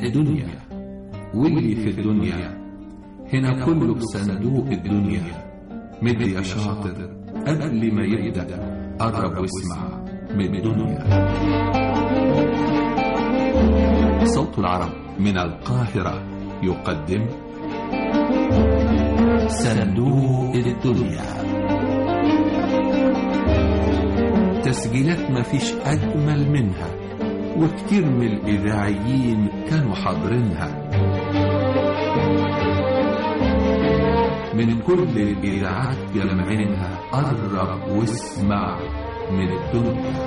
الدنيا واللي في الدنيا هنا كله بصندوق الدنيا مد يا شاطر قبل ما يبدأ قرب واسمع من الدنيا صوت العرب من القاهرة يقدم صندوق الدنيا تسجيلات ما فيش أجمل منها وكتير من الإذاعيين كانوا حاضرينها من كل الإذاعات جمعينها قرب واسمع من الدنيا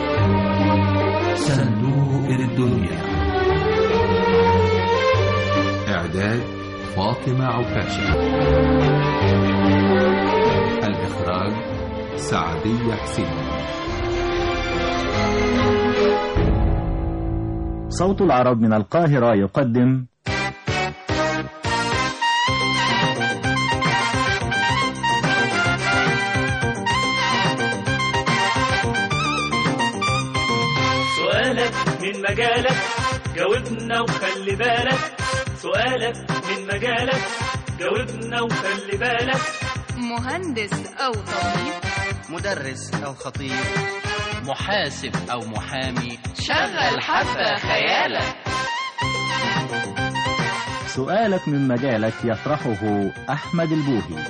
صندوق الدنيا إعداد فاطمة عكاشة الإخراج سعدية حسين صوت العرب من القاهرة يقدم سؤالك من مجالك جاوبنا وخلي بالك سؤالك من مجالك جاوبنا وخلي بالك مهندس أو طبيب مدرس أو خطيب محاسب أو محامي شغل حبة خيالك سؤالك من مجالك يطرحه أحمد البوهي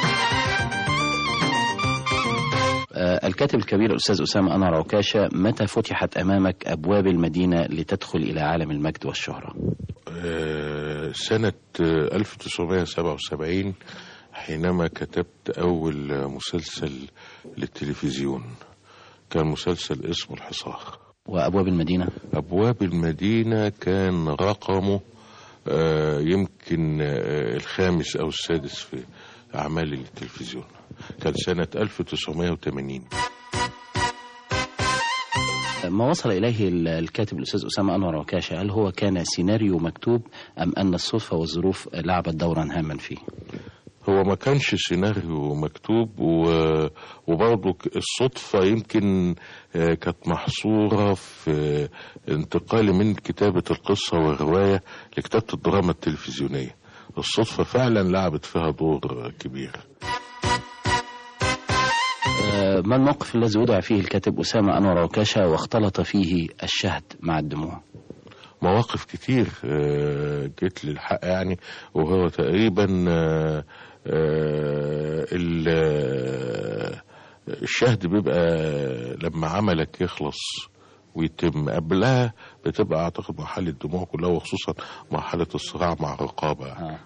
آه، الكاتب الكبير الأستاذ أسامة أنور عكاشة متى فتحت أمامك أبواب المدينة لتدخل إلى عالم المجد والشهرة آه، سنة آه، 1977 حينما كتبت أول مسلسل للتلفزيون كان مسلسل اسمه الحصار وأبواب المدينة أبواب المدينة كان رقمه آه، يمكن آه، الخامس أو السادس في أعمال التلفزيون كان سنة 1980 ما وصل إليه ال- الكاتب الأستاذ أسامة أنور عكاشة هل هو كان سيناريو مكتوب أم أن الصدفة والظروف لعبت دورا هاما فيه هو ما كانش سيناريو مكتوب و- وبرضه ك- الصدفة يمكن آه، كانت محصورة في انتقالي من كتابة القصة والرواية لكتابة الدراما التلفزيونية الصدفة فعلا لعبت فيها دور كبير آه، ما الموقف الذي وضع فيه الكاتب أسامة أنور عكاشة واختلط فيه الشهد مع الدموع مواقف كتير آه، جت للحق يعني وهو تقريبا آه، آه، ال- آه، الشهد بيبقى لما عملك يخلص ويتم قبلها بتبقى اعتقد مرحله الدموع كلها وخصوصا مرحله الصراع مع الرقابه آه.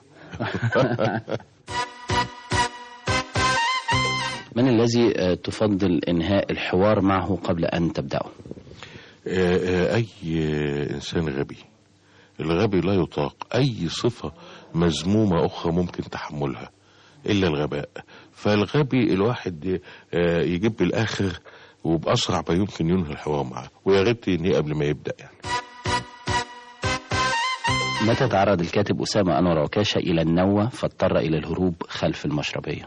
من الذي آه، تفضل إنهاء الحوار معه قبل أن تبدأه آه، آه، اي آه، انسان غبي الغبي لا يطاق اي صفه مذمومه اخرى ممكن تحملها الا الغباء فالغبي الواحد آه، يجيب بالاخر وباسرع ما يمكن ينهي الحوار معاه ويا ريت ينهي قبل ما يبدا يعني متى تعرض الكاتب أسامة أنور عكاشة إلى النوة فاضطر إلى الهروب خلف المشربية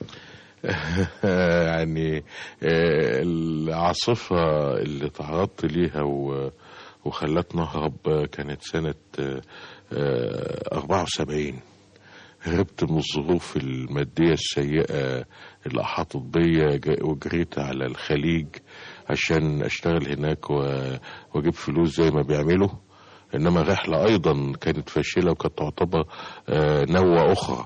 يعني آه، العاصفة اللي تعرضت ليها و- وخلتني أهرب آه، كانت سنة آه، آه، 74 هربت من الظروف المادية السيئة اللي أحاطت بيا ج- وجريت على الخليج عشان أشتغل هناك و- وأجيب فلوس زي ما بيعملوا إنما الرحلة أيضا كانت فاشلة وكانت تعتبر آه، نوة أخرى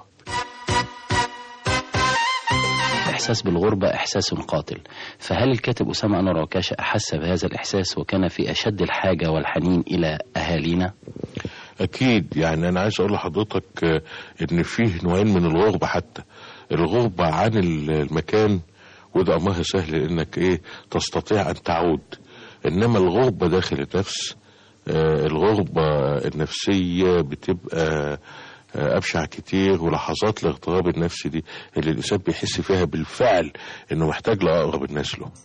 إحساس بالغربة إحساس قاتل فهل الكاتب أسامة أنور عكاشة أحس بهذا الإحساس وكان في أشد الحاجة والحنين إلى أهالينا اكيد يعني انا عايز اقول لحضرتك آه، ان فيه نوعين من الغربه حتى الغربه عن ال- المكان وده امرها سهل انك ايه تستطيع ان تعود انما الغربه داخل النفس آه، الغربه النفسيه بتبقى آه، ابشع كتير ولحظات الاغتراب النفسي دي اللي الانسان بيحس فيها بالفعل انه محتاج لاقرب الناس له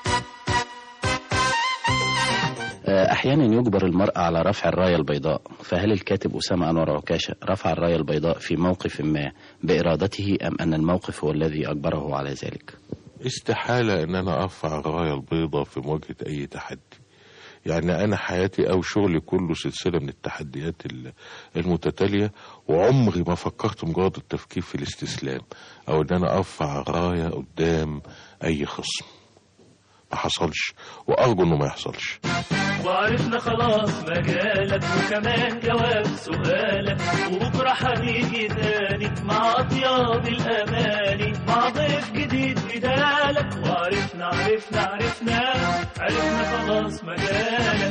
آه، أحيانا يجبر المرء على رفع الراية البيضاء فهل الكاتب أسامة أنور عكاشة رفع الراية البيضاء في موقف ما بإرادته أم أن الموقف هو الذي أجبره على ذلك استحالة ان انا ارفع الراية البيضاء في مواجهة اي تحدي يعني انا حياتي او شغلي كله سلسله من التحديات ال- المتتاليه وعمري ما فكرت مجرد التفكير في الاستسلام او ان انا ارفع رايه قدام اي خصم ما حصلش وارجو انه ما يحصلش وعرفنا خلاص مجالك وكمان جواب سؤالك وبكرة هنيجي تاني مع أطياب الأماني مع ضيف جديد بدالك وعرفنا عرفنا عرفنا عرفنا خلاص مجالك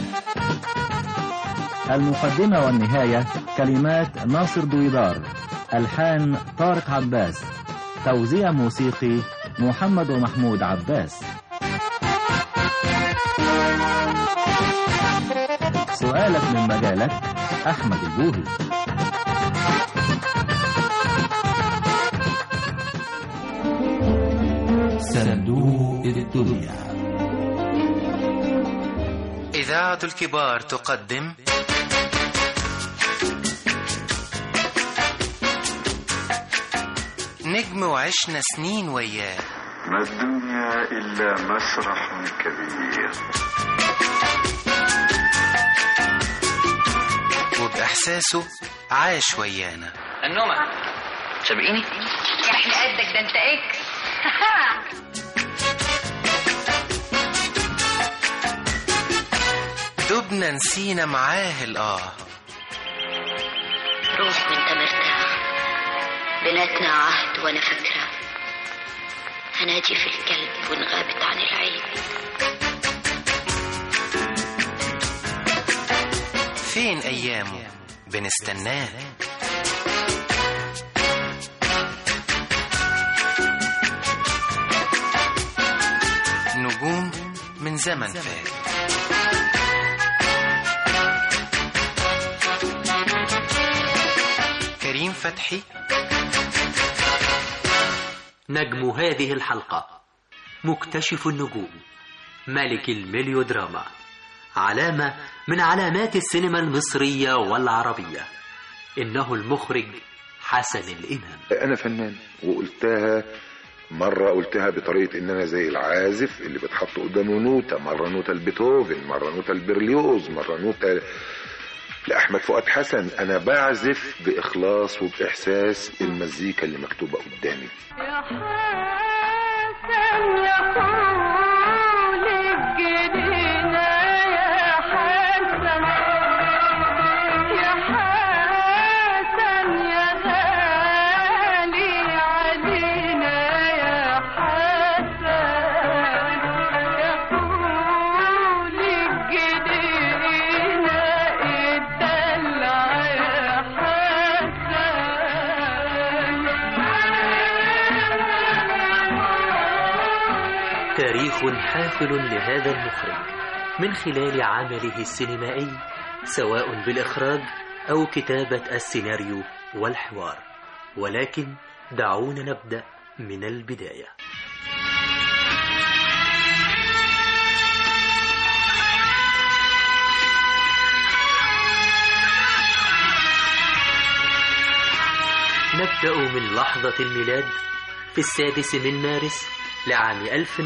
المقدمة والنهاية كلمات ناصر دويدار ألحان طارق عباس توزيع موسيقي محمد ومحمود عباس سؤالك من مجالك أحمد البوهي صندوق الدنيا إذاعة الكبار تقدم نجم وعشنا سنين وياه ما الدنيا إلا مسرح كبير وبإحساسه عاش ويانا النومة سابقيني احنا قدك ده انت اكس دبنا نسينا معاه الآه روح وانت مرتاح بيناتنا عهد وانا فاكره هنادي في القلب وان غابت عن العين فين أيامه بنستناه نجوم من زمن فات كريم فتحي نجم هذه الحلقة مكتشف النجوم ملك الميليودراما علامة من علامات السينما المصرية والعربية إنه المخرج حسن الإمام انا فنان وقلتها مرة قلتها بطريقة ان انا زي العازف اللي بتحط قدامه نوتة مرة نوتة لبيتهوفن مرة نوتة لبرليوز مرة نوتة لأحمد فؤاد حسن أنا بعزف بإخلاص وبإحساس المزيكا اللي مكتوبة قدامي يا حسن يا طول الجنينة يا حسن يا حسن يا غالي علينا يا حسن يا طول الجنينة اتدلع يا حسن تاريخ حافل لهذا المخرج من خلال عمله السينمائي سواء بالإخراج أو كتابة السيناريو والحوار ولكن دعونا نبدأ من البداية نبدأ من لحظة الميلاد في السادس من مارس لعام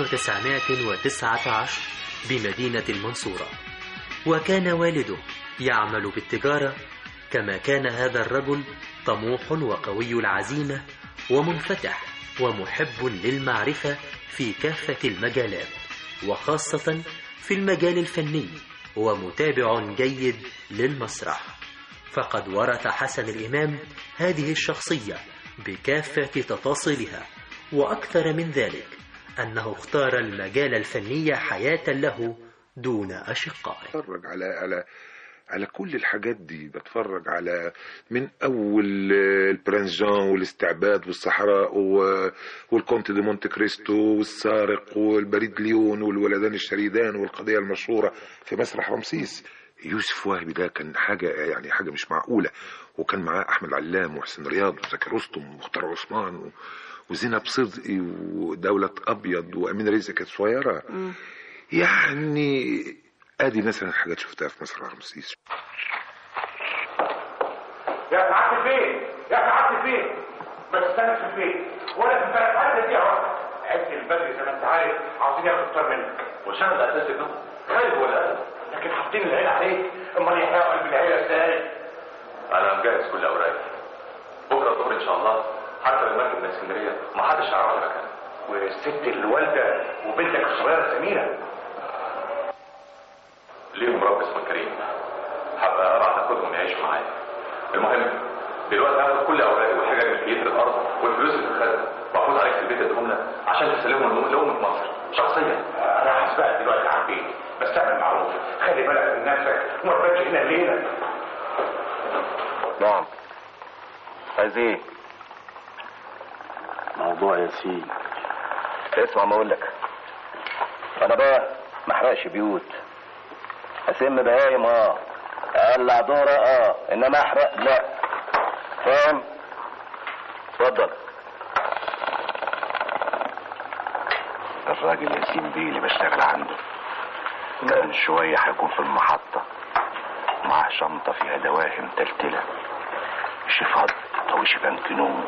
1919 بمدينة المنصورة وكان والده يعمل بالتجارة كما كان هذا الرجل طموح وقوي العزيمة ومنفتح ومحب للمعرفة في كافة المجالات وخاصة في المجال الفني ومتابع جيد للمسرح فقد ورث حسن الإمام هذه الشخصية بكافة تفاصيلها وأكثر من ذلك أنه اختار المجال الفني حياة له دون أشقائه بتفرج على على على كل الحاجات دي بتفرج على من اول آه، البرنس جان والاستعباد والصحراء و- والكونت دي مونte كريستو والسارق والبريد ليون والولدان الشريدان والقضيه المشهوره في مسرح رمسيس يوسف وهبي ده كان حاجه يعني حاجه مش معقوله وكان معاه احمد علام وحسين رياض وزكي رستم ومختار عثمان و- وزينب صدقي ودولة أبيض وأمين رزق كانت صغيرة يعني ادي مثلا حاجات شفتها في مسرح رمسيس يا سعادة البيت يا سعادة البيت ما تستناش في البيت ولا في البلد حتى دي اهو عز البدري زي ما انت عارف عاوزين ياخد اكتر منك وشان الاساس انه خايف ولا لكن ماسكين العيله عليك امال يحرقوا قلب العيله ازاي؟ انا مجهز كل اوراقي بكره الظهر ان شاء الله حتى لو المركب من اسكندريه ما حدش هيعرف لي مكانها والست الوالده وبنتك الصغيره سميره ليهم رب اسمه كريم هبقى ابعت اخدهم يعيشوا معايا المهم دلوقتي هاخد كل اوراقي والحاجات اللي في يد الارض والفلوس اللي في الخزنه واخد عليك في البيت ادهم لك عشان تسلمهم لامة مصر شخصيا انا هسبقك دلوقتي يا عم بيه بس اعمل معروف خلي بالك من نفسك وما تبانش هنا الليله نعم عايز ايه موضوع ياسين اسمع ما اقول لك انا بقى ما احرقش بيوت اسم بهايم اه اقلع دورة اه انما احرق لا فاهم اتفضل الراجل ياسين بيه اللي بشتغل عنده كان شوية هيكون في المحطة معاه شنطة فيها دواهم تلتلة شفاط أو شبان كنود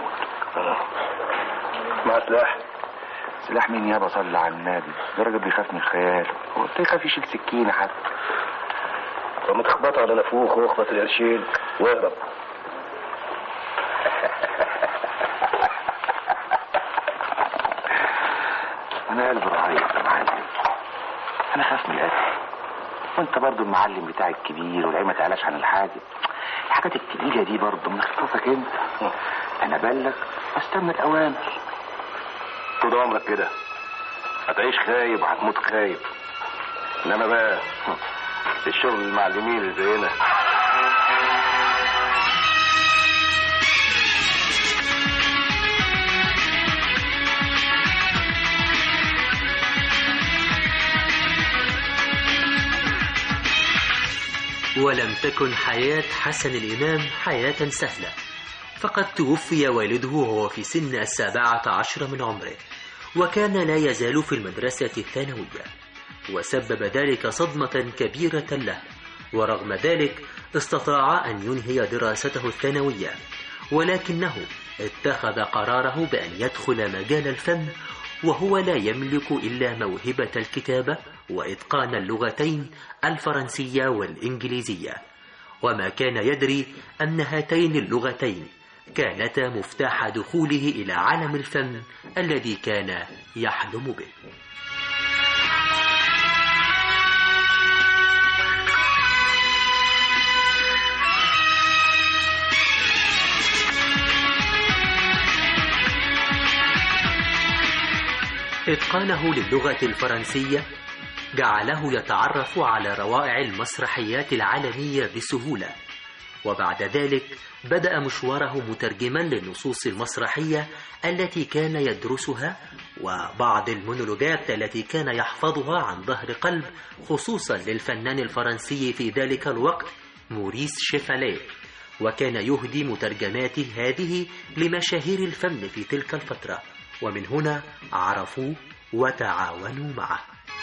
مع سلاح سلاح مين يابا صلى على النبي ده راجل بيخاف من خياله هو انت يخاف يشيل سكينة حتى طب تخبط على نافوخ واخبط القرشين واهرب انا قلبي رهيب يا معلم انا خاف من القتل وانت برضو المعلم بتاعي الكبير والعين ما تعلاش عن الحاجب الحاجات التقيلة دي برضو من اختصاصك انت انا بلغ واستنى الاوامر طول عمرك كده هتعيش خايب وهتموت خايب انما بقى الشغل المعلمين اللي زينا ولم تكن حياة حسن الإمام حياة سهلة فقد توفي والده وهو في سن السابعة عشر من عمره وكان لا يزال في المدرسة الثانوية وسبب ذلك صدمة كبيرة له ورغم ذلك استطاع أن ينهي دراسته الثانوية ولكنه اتخذ قراره بأن يدخل مجال الفن وهو لا يملك إلا موهبة الكتابة وإتقان اللغتين الفرنسية والإنجليزية وما كان يدري أن هاتين اللغتين كانتا مفتاح دخوله إلى عالم الفن الذي كان يحلم به إتقانه للغة الفرنسية جعله يتعرف على روائع المسرحيات العالمية بسهولة وبعد ذلك بدأ مشواره مترجما للنصوص المسرحية التي كان يدرسها وبعض المونولوجات التي كان يحفظها عن ظهر قلب خصوصا للفنان الفرنسي في ذلك الوقت موريس شيفاليه وكان يهدي مترجماته هذه لمشاهير الفن في تلك الفترة ومن هنا عرفوه وتعاونوا معه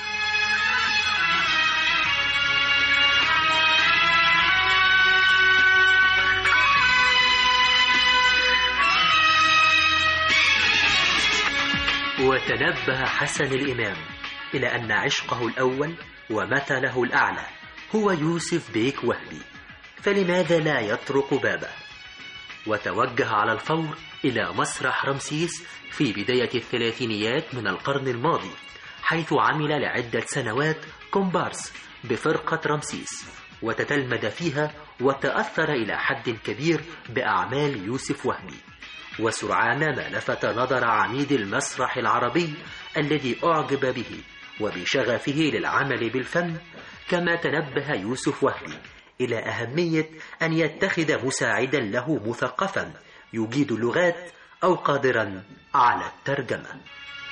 وتنبه حسن الإمام إلى أن عشقه الأول ومثله الأعلى هو يوسف بيك وهبي فلماذا لا يطرق بابه وتوجه على الفور إلى مسرح رمسيس في بداية الثلاثينيات من القرن الماضي حيث عمل لعدة سنوات كومبارس بفرقة رمسيس وتتلمذ فيها وتأثر إلى حد كبير بأعمال يوسف وهبي وسرعان ما لفت نظر عميد المسرح العربي الذي أعجب به وبشغفه للعمل بالفن كما تنبه يوسف وهبي إلى أهمية أن يتخذ مساعدا له مثقفا يجيد اللغات أو قادرا على الترجمة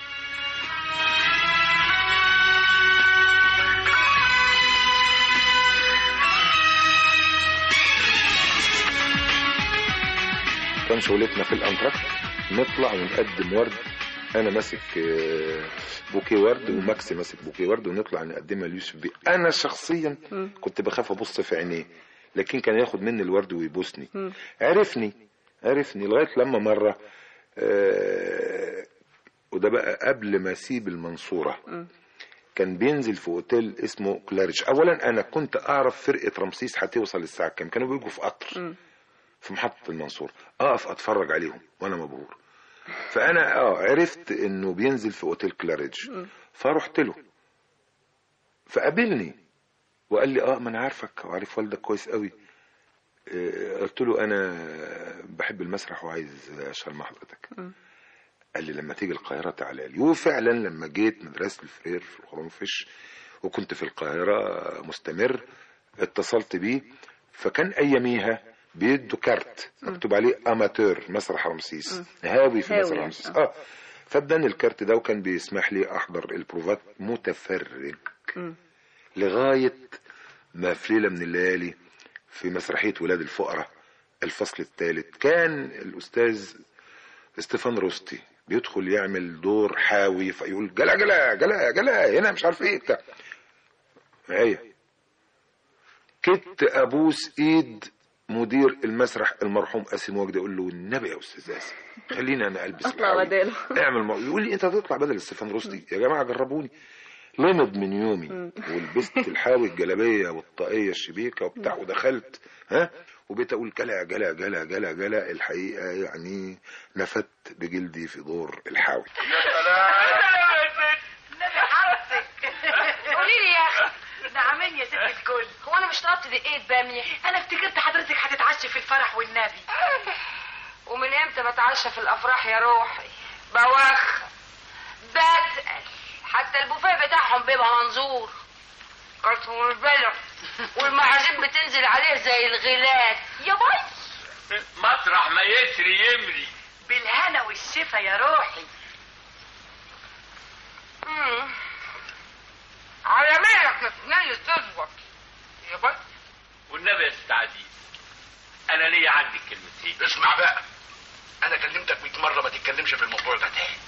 كان شغلتنا في الانتراكت نطلع ونقدم ورد انا ماسك آه، بوكيه ورد وماكسي ماسك بوكيه ورد ونطلع نقدمها ليوسف بيه انا شخصيا كنت بخاف ابص في عينيه لكن كان ياخد مني الورد ويبوسني عرفني عرفني لغايه لما مره آه، وده بقى قبل ما اسيب المنصوره كان بينزل في اوتيل اسمه كلارج اولا انا كنت اعرف فرقه رمسيس هتوصل الساعه كام كانوا بيجوا في قطر في محطه المنصوره اقف اتفرج عليهم وانا مبهور فانا اه عرفت انه بينزل في اوتيل كلارج فرحت له فقابلني وقال لي اه ما انا عارفك وعارف والدك كويس قوي آه، قلت له انا بحب المسرح وعايز اشتغل مع حضرتك قال لي لما تيجي القاهره تعالى لي وفعلا لما جيت مدرسه الفرير في خرنفش وكنت في القاهره مستمر اتصلت بيه فكان اياميها بيدوا كارت مكتوب عليه اماتور مسرح رمسيس هاوي في هاوي، مسرح رمسيس آه. اه فاداني الكارت ده وكان بيسمح لي احضر البروفات متفرج لغايه ما في ليله من الليالي في مسرحيه ولاد الفقراء الفصل الثالث كان الاستاذ استيفان روستي بيدخل يعمل دور حاوي فيقول جلا جلا جلا جلا هنا مش عارف ايه بتاع معايا كنت ابوس ايد مدير المسرح المرحوم قاسم وجدي اقول له النبي يا استاذ قاسم خليني انا البس اطلع الحاوي. بداله اعمل مو... يقول لي انت هتطلع بدل ستيفان روستي يا جماعه جربوني لمض من يومي ولبست الحاوي الجلابيه والطاقيه الشبيكه وبتاع ودخلت ها وبقيت اقول جلا جلا جلا جلا جلا الحقيقه يعني نفدت بجلدي في دور الحاوي النبي حظك قولي لي يا اخي نعمين يا ست الكل هو انا مش طلبت دقيقه باميه انا افتكرت حضرتك هتتعشى في الفرح والنبي ومن امتى بتعشى في الافراح يا روحي بوخ بتقل حتى البوفيه بتاعهم بيبقى منظور قلت والبلع والمعازيم بتنزل عليه زي الغيلات يا باي مطرح ما يسري يمري بالهنا والشفا يا روحي مم. على مالك متنيل تظبط يا باي والنبي يا ست عزيز انا ليا عندك كلمتين اسمع بقى انا كلمتك 100 مره ما تتكلمش في الموضوع ده تاني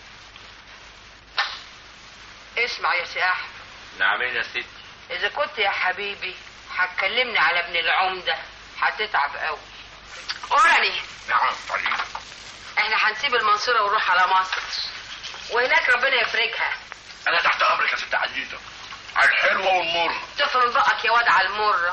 اسمع يا سي احمد نعمين يا ستي اذا كنت يا حبيبي هتكلمني على ابن العمده هتتعب قوي قرني نعم طيب احنا هنسيب المنصوره ونروح على مصر وهناك ربنا يفرجها انا تحت امرك يا ست عزيزه على الحلوه والمر تفرم بقك يا واد على المره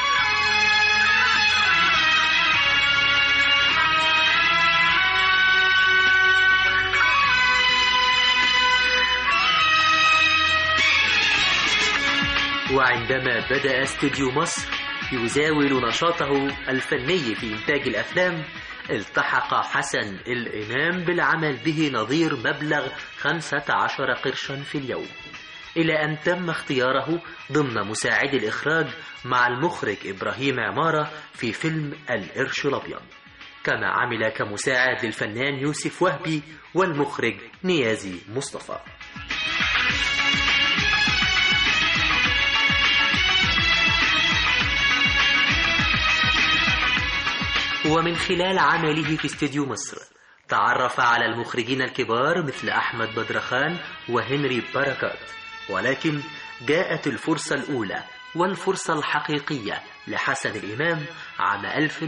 وعندما بدأ استوديو مصر يزاول نشاطه الفني في إنتاج الأفلام التحق حسن الإمام بالعمل به نظير مبلغ 15 قرشا في اليوم إلى أن تم اختياره ضمن مساعد الإخراج مع المخرج إبراهيم عمارة في فيلم القرش الأبيض كما عمل كمساعد للفنان يوسف وهبي والمخرج نيازي مصطفى ومن خلال عمله في استديو مصر تعرف على المخرجين الكبار مثل أحمد بدرخان وهنري بركات ولكن جاءت الفرصة الأولى والفرصة الحقيقية لحسن الإمام عام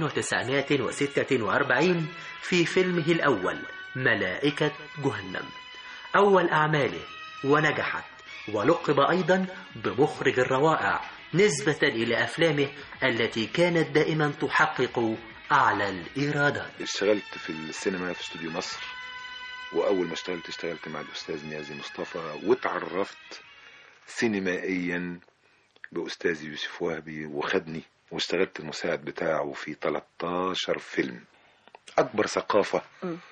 1946 في فيلمه الأول ملائكة جهنم أول أعماله ونجحت ولقب أيضا بمخرج الروائع نسبة إلى أفلامه التي كانت دائما تحقق أعلى الإيرادات اشتغلت في السينما في استوديو مصر واول ما اشتغلت اشتغلت مع الاستاذ نيازي مصطفى واتعرفت سينمائيا باستاذ يوسف وهبي وخدني واشتغلت المساعد بتاعه في 13 فيلم اكبر ثقافه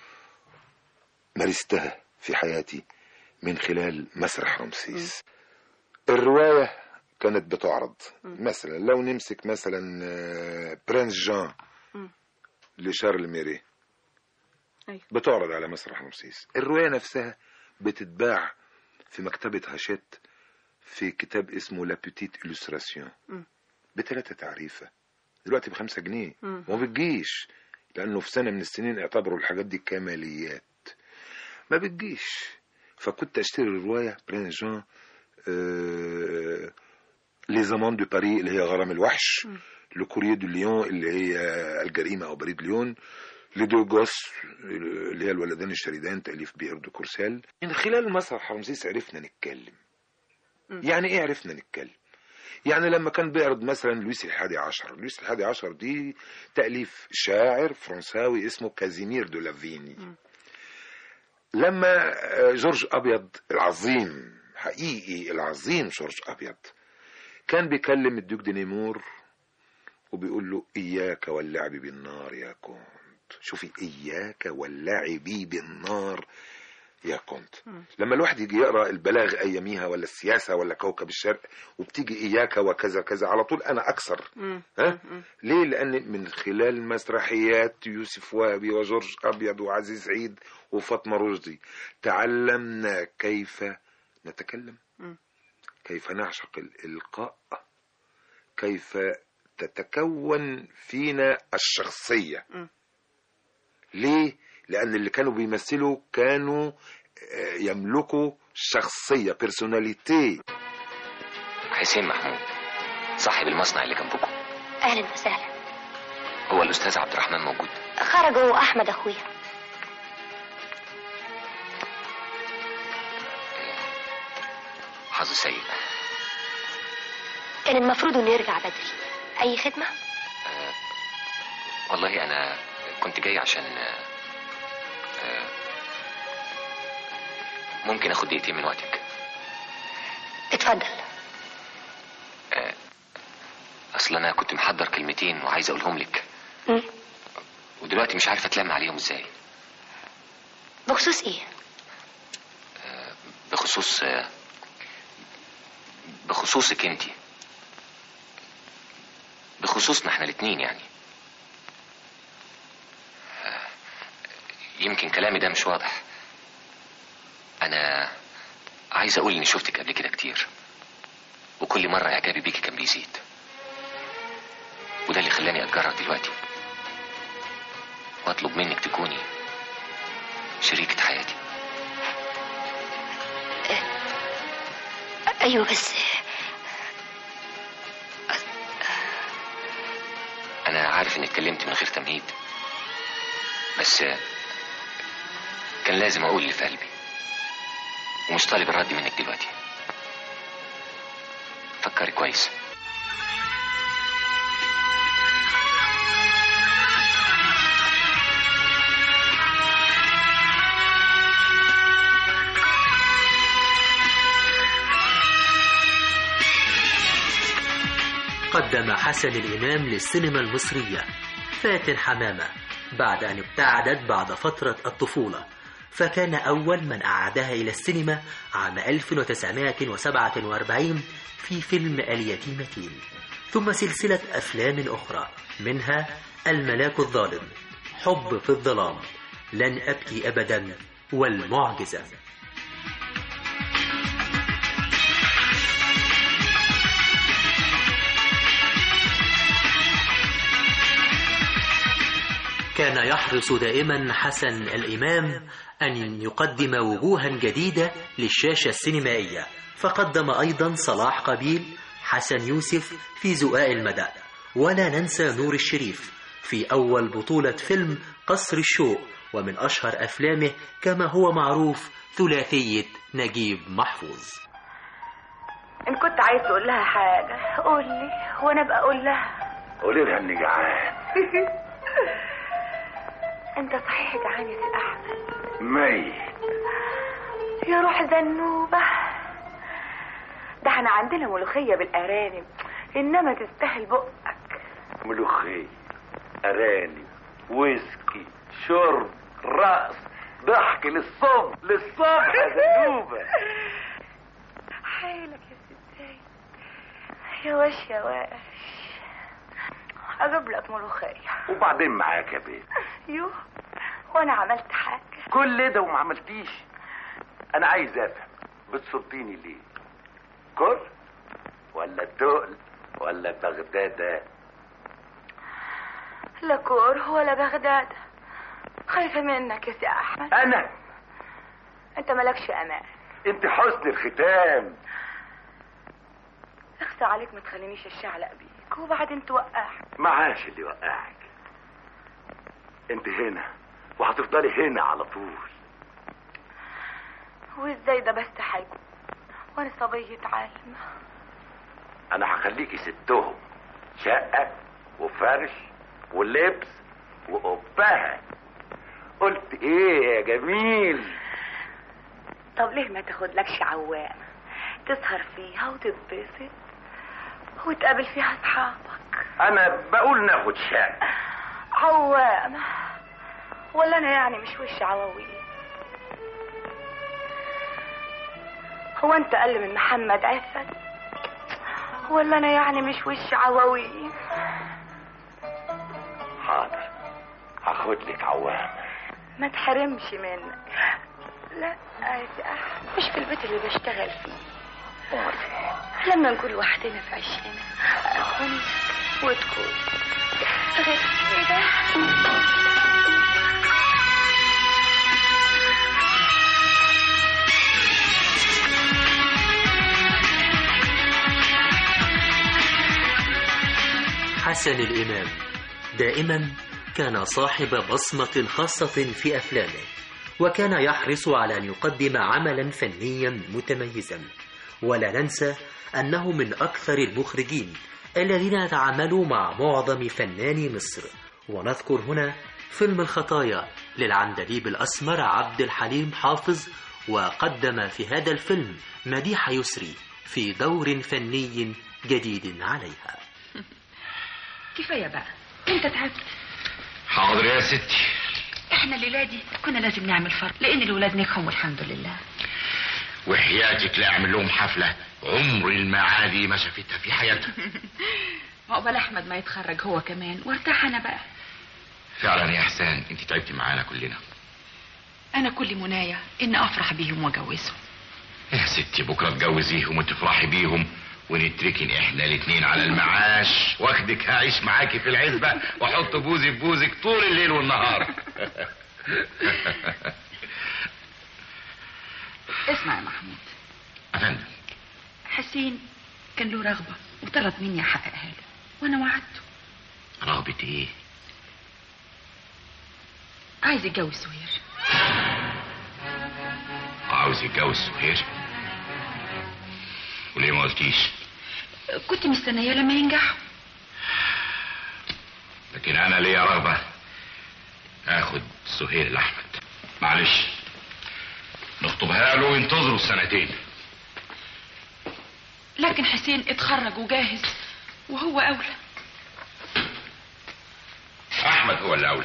مارستها في حياتي من خلال مسرح رمسيس الروايه كانت بتعرض مثلا لو نمسك مثلا آه، برنس جان لشارل ميري أيوة. بتعرض على مسرح رمسيس الرواية نفسها بتتباع في مكتبة هاشيت في كتاب اسمه لا بيتيت إلوستراسيون مم. بثلاثة تعريفة دلوقتي بخمسة جنيه مم. وما بتجيش لأنه في سنة من السنين اعتبروا الحاجات دي كماليات ما بتجيش فكنت أشتري الرواية برين جان آه لي زمان دو باري اللي هي غرام الوحش لو كورير دو ليون اللي هي الجريمة أو بريد ليون لي دو جوس اللي هي الولدان الشريدان تأليف بيير دو كورسال من خلال مسرح رمسيس عرفنا نتكلم يعني ايه عرفنا نتكلم يعني لما كان بيعرض مثلا لويس الحادي عشر لويس الحادي عشر دي تأليف شاعر فرنساوي اسمه كازيمير دو لافيني لما آه، جورج أبيض العظيم حقيقي العظيم جورج أبيض كان بيكلم الدوك دي نيمور وبيقول له إياك واللعب بالنار يا كونت شوفي إياك واللعب بالنار يا كونت لما الواحد يجي يقرا البلاغ اياميها ولا السياسه ولا كوكب الشرق وبتيجي اياك وكذا كذا على طول انا اكثر ها ليه لان من خلال مسرحيات يوسف وهبي وجورج ابيض وعزيز عيد وفاطمه رشدي تعلمنا كيف نتكلم كيف نعشق الالقاء كيف تتكون فينا الشخصيه ليه لان اللي كانوا بيمثلوا كانوا آه، يملكوا شخصيه بيرسوناليتي حسين محمود صاحب المصنع اللي جنبكم اهلا وسهلا هو الاستاذ عبد الرحمن موجود خرجوا احمد اخويا حظ سيء كان المفروض انه يرجع بدري اي خدمه والله انا كنت جاي عشان آه، آه، ممكن اخد دقيقتين من وقتك اتفضل آه، اصل انا كنت محضر كلمتين وعايز اقولهم لك مم. ودلوقتي مش عارف اتلم عليهم ازاي بخصوص ايه بخصوص آه، بخصوصك انت بخصوصنا احنا الاتنين يعني آه، يمكن كلامي ده مش واضح انا عايز اقول اني شفتك قبل كده كتير وكل مرة اعجابي بيكي كان بيزيد وده اللي خلاني اتجرأ دلوقتي واطلب منك تكوني شريكة حياتي ايوه بس انا عارف اني اتكلمت من غير تمهيد بس كان لازم اقول اللي في قلبي ومش طالب الرد منك دلوقتي فكري كويس قدم حسن الإمام للسينما المصرية فاتن حمامة بعد أن ابتعدت بعد فترة الطفولة فكان أول من أعادها إلى السينما عام 1947 في فيلم اليتيمتين ثم سلسلة أفلام أخرى منها الملاك الظالم حب في الظلام لن أبكي أبدا والمعجزة كان يحرص دائما حسن الإمام أن يقدم وجوها جديدة للشاشة السينمائية فقدم أيضا صلاح قبيل حسن يوسف في زقاق المدى ولا ننسى نور الشريف في أول بطولة فيلم قصر الشوق ومن أشهر أفلامه كما هو معروف ثلاثية نجيب محفوظ ان كنت عايز تقول لها حاجه قول لي وانا ابقى اقول لها قولي لها اني جعان انت صحيح جعان يا سي احمد ميت يا روح زنوبه ده احنا عندنا ملوخيه بالارانب انما تستاهل بقك ملوخية أرانب ويسكي شرب رقص ضحك للصبح للصبح يا زنوبة حيلك يا ستاي يا وش يا وش اجيب لك ملوخيه وبعدين معاك يا بيه يوه وانا عملت حاجه كل ده وما عملتيش انا عايز افهم بتصديني ليه كر ولا تقل ولا بغدادة لا كور ولا بغداد خايفه منك يا سي احمد انا انت مالكش امان انت حسن الختام اخسى عليك ما تخلينيش الشعلق بيك وبعدين توقعك معاش اللي يوقعك انت هنا وهتفضلي هنا على طول وازاي ده بس حيكون وانا صبية عالم انا هخليكي ستهم شقة وفرش ولبس وقبها قلت ايه يا جميل طب ليه ما تاخدلكش عوام تسهر فيها وتتبسط وتقابل فيها اصحابك انا بقول ناخد شقة عوام ولا انا يعني مش وش عواويل هو انت اقل من محمد عفت ولا انا يعني مش وش عواويل حاضر هاخد لك عوام ما تحرمش منك لا يا أحمد، مش في البيت اللي بشتغل فيه لما نكون لوحدنا في عشنا اكون وتكون غير كده حسن الإمام دائما كان صاحب بصمة خاصة في أفلامه وكان يحرص على أن يقدم عملا فنيا متميزا ولا ننسى أنه من أكثر المخرجين الذين تعاملوا مع معظم فناني مصر ونذكر هنا فيلم الخطايا للعندليب الأسمر عبد الحليم حافظ وقدم في هذا الفيلم مديحة يسري في دور فني جديد عليها كفايه بقى انت تعبت حاضر يا ستي احنا الليله دي كنا لازم نعمل فرق لان الولاد نجحوا والحمد لله وحياتك لا اعمل لهم حفله عمري المعادي ما شافتها في حياتها عقبال احمد ما يتخرج هو كمان وارتاح انا بقى فعلا يا احسان انت تعبتي معانا كلنا انا كل منايا ان افرح بيهم واجوزهم يا ستي بكره تجوزيهم وتفرحي بيهم ونتركن احنا الاتنين على المعاش واخدك هعيش معاكي في العزبة واحط بوزي في بوزك طول الليل والنهار اسمع يا محمود افندم حسين كان له رغبه وطلب مني احققها له وانا وعدته رغبة ايه عايز يتجوز سهير عاوز يتجوز سهير وليه ما قلتيش كنت مستنيه لما ينجحوا لكن انا ليا رغبة اخد سهير الاحمد معلش نخطبها له وينتظروا السنتين لكن حسين اتخرج وجاهز وهو اولى احمد هو الاولى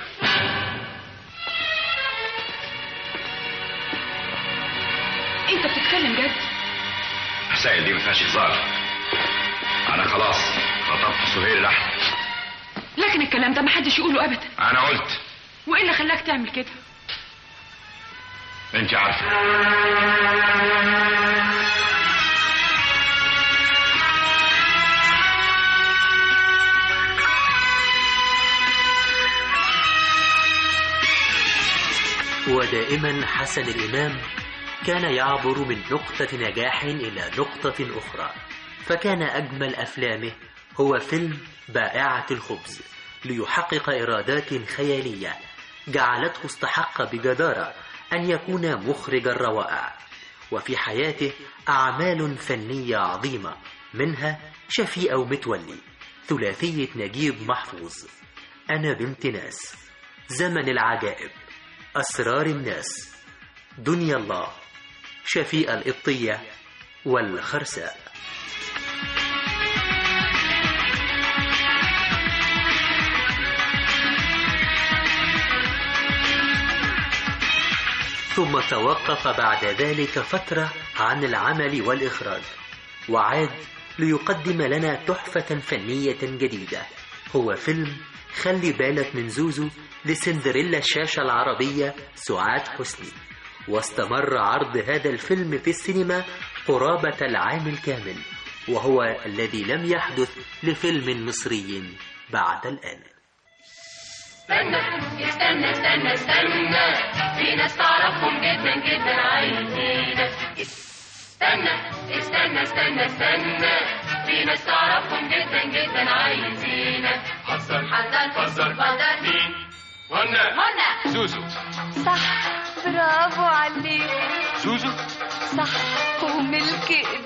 انت بتتكلم جد مسائل دي ما فيهاش هزار انا خلاص خطبت سهير الاحمد لكن الكلام ده محدش يقوله ابدا انا قلت وايه اللي خلاك تعمل كده انت عارفه ودائما حسن الإمام كان يعبر من نقطة نجاح إلى نقطة أخرى فكان أجمل أفلامه هو فيلم بائعة الخبز ليحقق إيرادات خيالية جعلته استحق بجدارة أن يكون مخرج الروائع وفي حياته أعمال فنية عظيمة منها شفيقة ومتولي ثلاثية نجيب محفوظ أنا بنت ناس زمن العجائب أسرار الناس دنيا الله شفيقة القبطية والخرساء ثم توقف بعد ذلك فترة عن العمل والإخراج وعاد ليقدم لنا تحفة فنية جديدة هو فيلم خلي بالك من زوزو لسندريلا الشاشة العربية سعاد حسني واستمر عرض هذا الفيلم في السينما قرابة العام الكامل وهو الذي لم يحدث لفيلم مصري بعد الآن استنى استنى استنى استنى في ناس تعرفهم جدا جدا عايزينك استنى استنى استنى استنى في ناس تعرفهم جدا جدا عايزينك حسن حسن فزر. بدر مين هنا هنا زوزو صح برافو عليك زوزو صح وملك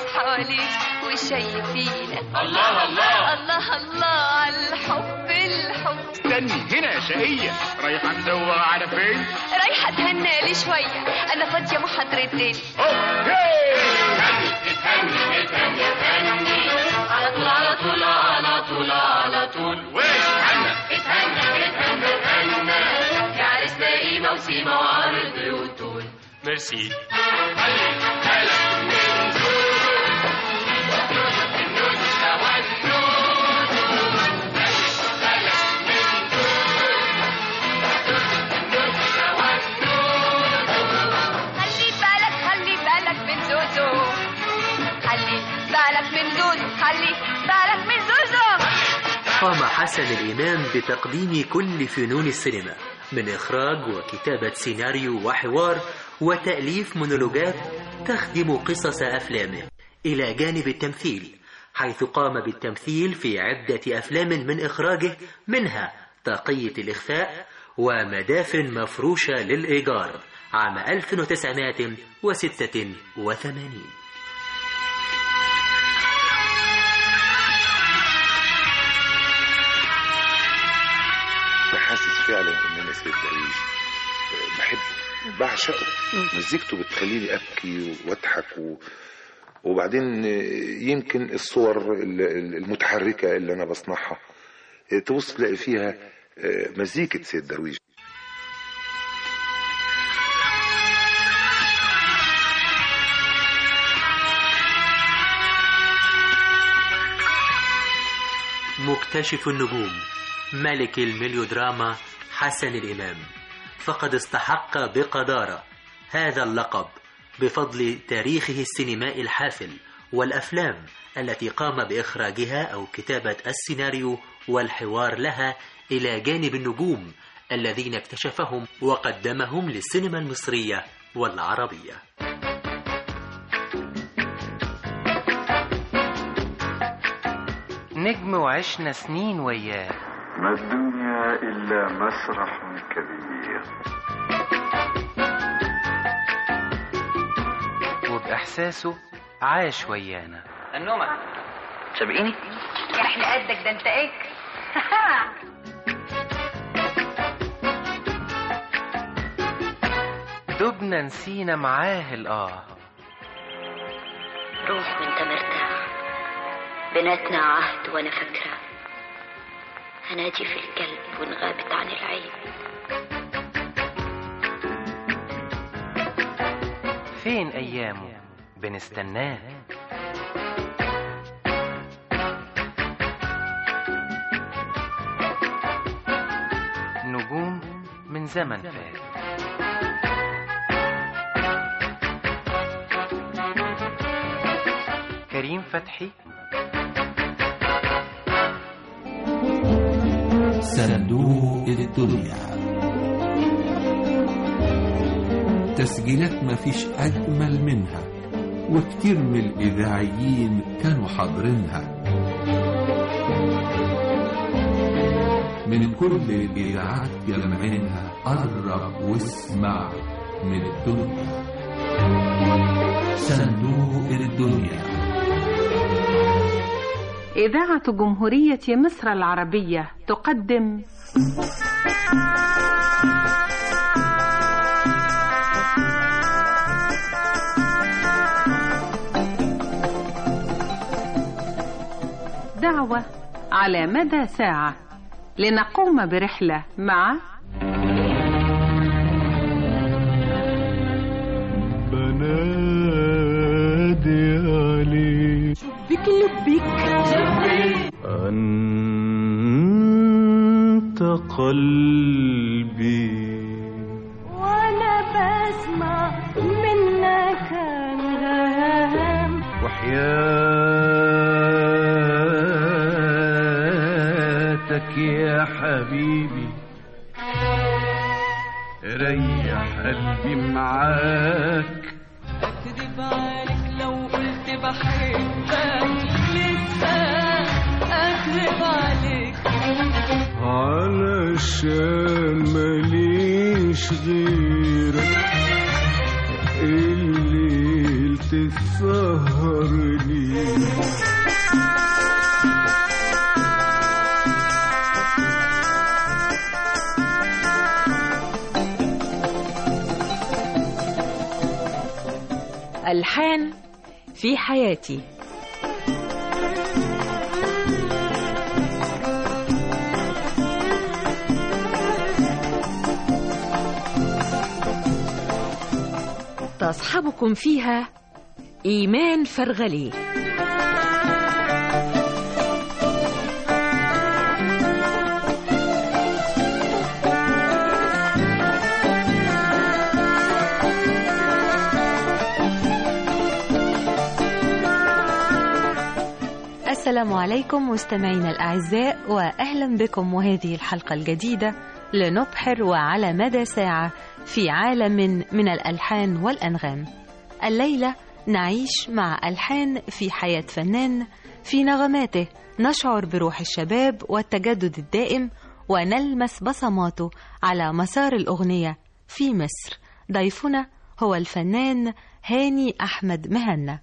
حواليك وشايفينك الله الله الله الله على الحب الحب استني هنا يا شقية رايحة مزوغة على فين؟ رايحة اتهنى لي شوية أنا فاضية محاضرتين على طول على طول على طول على طول واستنى اتهنى اتهنى اتهنى يا عرسنا قيمة وسيمة وعرض وطول ميرسي خلي بالك خلي بالك من زوزو خلي بالك من زوزو خلي بالك من زوزو قام حسن الإمام بتقديم كل فنون السينما من إخراج وكتابة سيناريو وحوار وتأليف مونولوجات تخدم قصص أفلامه إلى جانب التمثيل حيث قام بالتمثيل في عدة أفلام من إخراجه منها طاقية الإخفاء ومدافن مفروشة للإيجار عام 1986 بحاسس فعلا ان انا سيد درويش بحبه بعشقه مزيكته بتخليني ابكي واضحك و... وبعدين يمكن الصور ال- ال- المتحركه اللي انا بصنعها تبص تلاقي فيها مزيكه سيد درويش مكتشف النجوم ملك الميليودراما حسن الإمام فقد استحق بقدارة هذا اللقب بفضل تاريخه السينمائي الحافل والأفلام التي قام بإخراجها أو كتابة السيناريو والحوار لها إلى جانب النجوم الذين اكتشفهم وقدمهم للسينما المصرية والعربية نجم وعشنا سنين وياه ما الدنيا إلا مسرح كبير وبإحساسه عاش ويانا النومة سابقيني يا احنا قدك ده انت ايه دبنا نسينا معاه الآه روح وانت مرتاح بيناتنا عهد وانا فاكرة هنادي في القلب وان غابت عن العين فين أيامه بنستناه نجوم من زمن فات كريم فتحي صندوق الدنيا تسجيلات مفيش أجمل منها وكتير من الإذاعيين كانوا حاضرينها من كل الإذاعات جمعينها قرب واسمع من الدنيا صندوق الدنيا إذاعة جمهورية مصر العربية تقدم دعوة على مدى ساعة لنقوم برحلة مع بنادي عليك بك لبك أنت قلبي وانا بسمع منك انغام وحياتك يا حبيبي ريح قلبي معاك اكذب عليك لو قلت بحبك لسه اكذب عليك علشان ماليش غيرك الليل تسهر في حياتي تصحبكم فيها إيمان فرغلي السلام عليكم مستمعينا الأعزاء وأهلا بكم وهذه الحلقة الجديدة لنبحر وعلى مدى ساعة في عالم من الألحان والأنغام الليلة نعيش مع ألحان في حياة فنان في نغماته نشعر بروح الشباب والتجدد الدائم ونلمس بصماته على مسار الأغنية في مصر ضيفنا هو الفنان هاني أحمد مهنا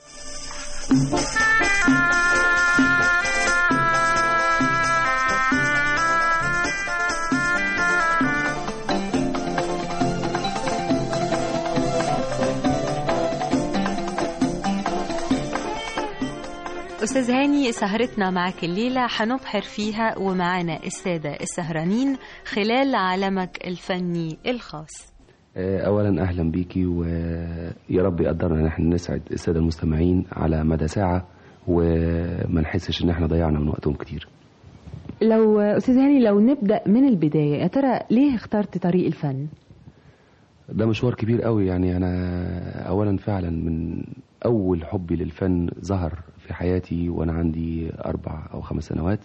أستاذ هاني سهرتنا معك الليلة حنبحر فيها ومعانا السادة السهرانين خلال عالمك الفني الخاص اولا اهلا بيكي ويا رب يقدرنا ان احنا نسعد الساده المستمعين على مدى ساعه وما نحسش ان احنا ضيعنا من وقتهم كتير لو استاذ هاني لو نبدا من البدايه يا ترى ليه اخترت طريق الفن ده مشوار كبير قوي يعني انا اولا فعلا من اول حبي للفن ظهر في حياتي وانا عندي اربع او خمس سنوات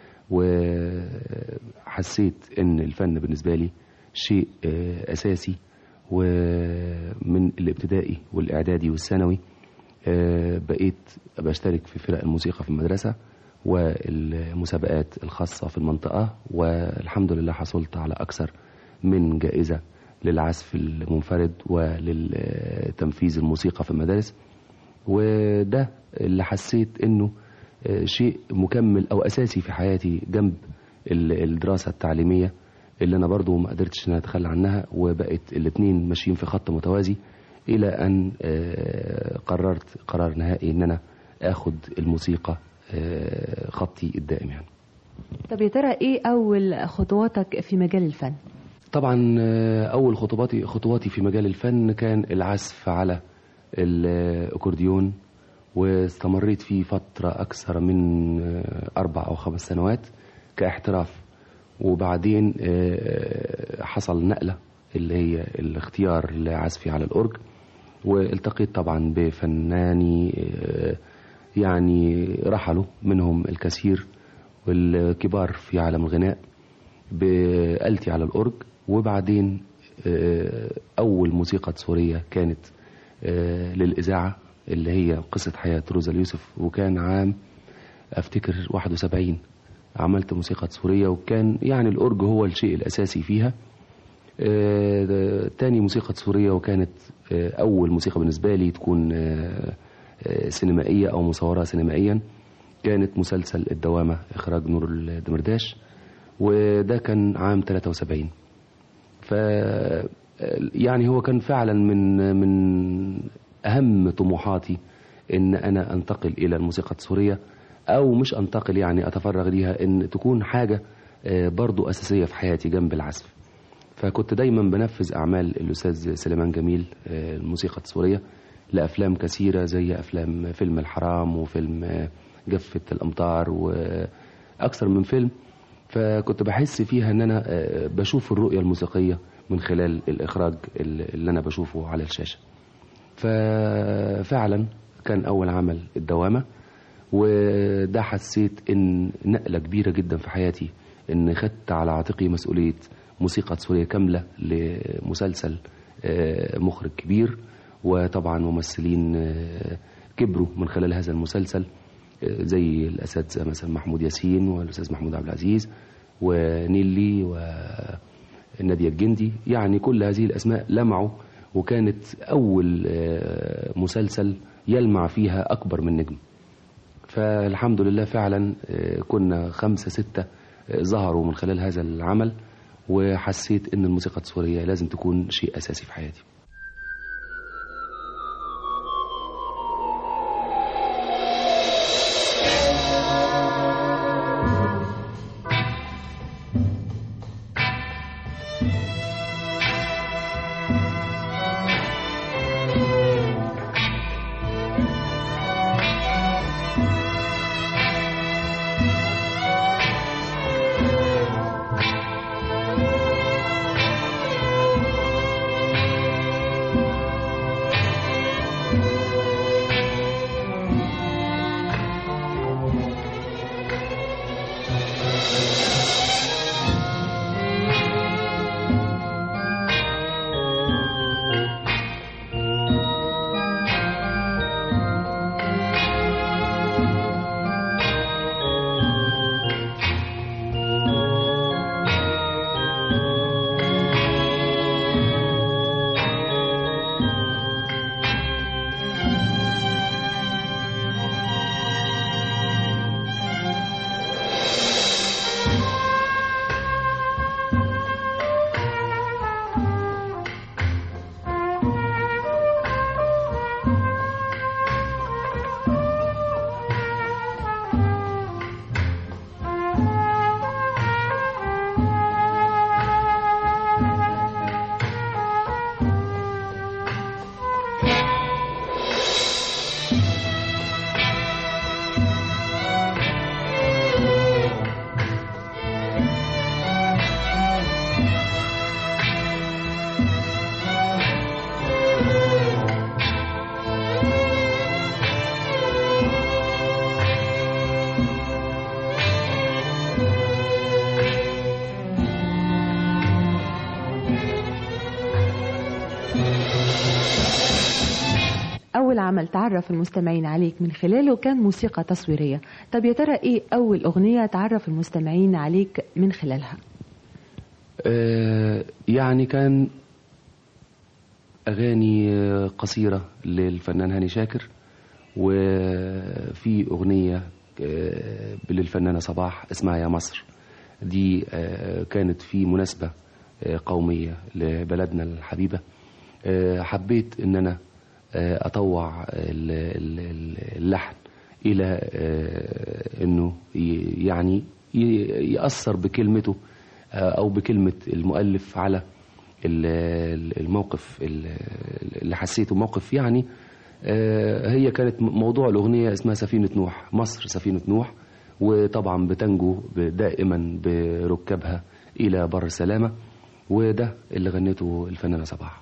وحسيت ان الفن بالنسبه لي شيء اساسي ومن الابتدائي والاعدادي والثانوي بقيت بشترك في فرق الموسيقى في المدرسه والمسابقات الخاصه في المنطقه والحمد لله حصلت على اكثر من جائزه للعزف المنفرد وللتنفيذ الموسيقى في المدارس وده اللي حسيت انه شيء مكمل او اساسي في حياتي جنب الدراسه التعليميه اللي انا برضو ما قدرتش ان انا اتخلى عنها وبقت الاتنين ماشيين في خط متوازي الى ان قررت قرار نهائي ان انا اخد الموسيقى خطي الدائم يعني طب يا ترى ايه اول خطواتك في مجال الفن طبعا اول خطواتي خطواتي في مجال الفن كان العزف على الاكورديون واستمريت فيه فترة أكثر من أربع أو خمس سنوات كاحتراف وبعدين حصل نقلة اللي هي الاختيار لعزفي على الأورج والتقيت طبعا بفناني يعني رحلوا منهم الكثير والكبار في عالم الغناء بآلتي على الأورج وبعدين أول موسيقى سورية كانت للإذاعة اللي هي قصة حياة روزا اليوسف وكان عام أفتكر 71 عملت موسيقى سورية وكان يعني الأورج هو الشيء الأساسي فيها تاني موسيقى سورية وكانت أول موسيقى بالنسبة لي تكون سينمائية أو مصورة سينمائيا كانت مسلسل الدوامة إخراج نور الدمرداش وده كان عام 73 ف يعني هو كان فعلا من من أهم طموحاتي إن أنا أنتقل إلى الموسيقى السورية أو مش أنتقل يعني أتفرغ ليها إن تكون حاجة برضو أساسية في حياتي جنب العزف فكنت دايما بنفذ أعمال الأستاذ سليمان جميل الموسيقى السورية لأفلام كثيرة زي أفلام فيلم الحرام وفيلم جفة الأمطار وأكثر من فيلم فكنت بحس فيها ان انا بشوف الرؤية الموسيقية من خلال الاخراج اللي انا بشوفه على الشاشة ففعلا كان اول عمل الدوامة وده حسيت ان نقلة كبيرة جدا في حياتي ان خدت على عاتقي مسؤولية موسيقى سورية كاملة لمسلسل مخرج كبير وطبعا ممثلين كبروا من خلال هذا المسلسل زي الاساتذه مثلا محمود ياسين والاستاذ محمود عبد العزيز ونيلي وناديه الجندي يعني كل هذه الاسماء لمعوا وكانت اول مسلسل يلمع فيها اكبر من نجم فالحمد لله فعلا كنا خمسة ستة ظهروا من خلال هذا العمل وحسيت ان الموسيقى السورية لازم تكون شيء اساسي في حياتي أول عمل تعرف المستمعين عليك من خلاله كان موسيقى تصويرية طب يا ترى إيه أول أغنية تعرف المستمعين عليك من خلالها آه، يعني كان أغاني آه، قصيرة للفنان هاني شاكر وفي أغنية آه، للفنانة صباح اسمها يا مصر دي آه، كانت في مناسبة آه، قومية لبلدنا الحبيبة آه، حبيت ان انا آه، اطوع ال- ال- ال- اللحن الى آه، انه ي- يعني ي- يأثر بكلمته آه، او بكلمة المؤلف على ال- ال- الموقف ال- اللي حسيته موقف يعني آه، هي كانت م- موضوع الأغنية اسمها سفينة نوح مصر سفينة نوح وطبعا بتنجو ب- دائما بركابها إلى بر السلامة وده اللي غنته الفنانة صباح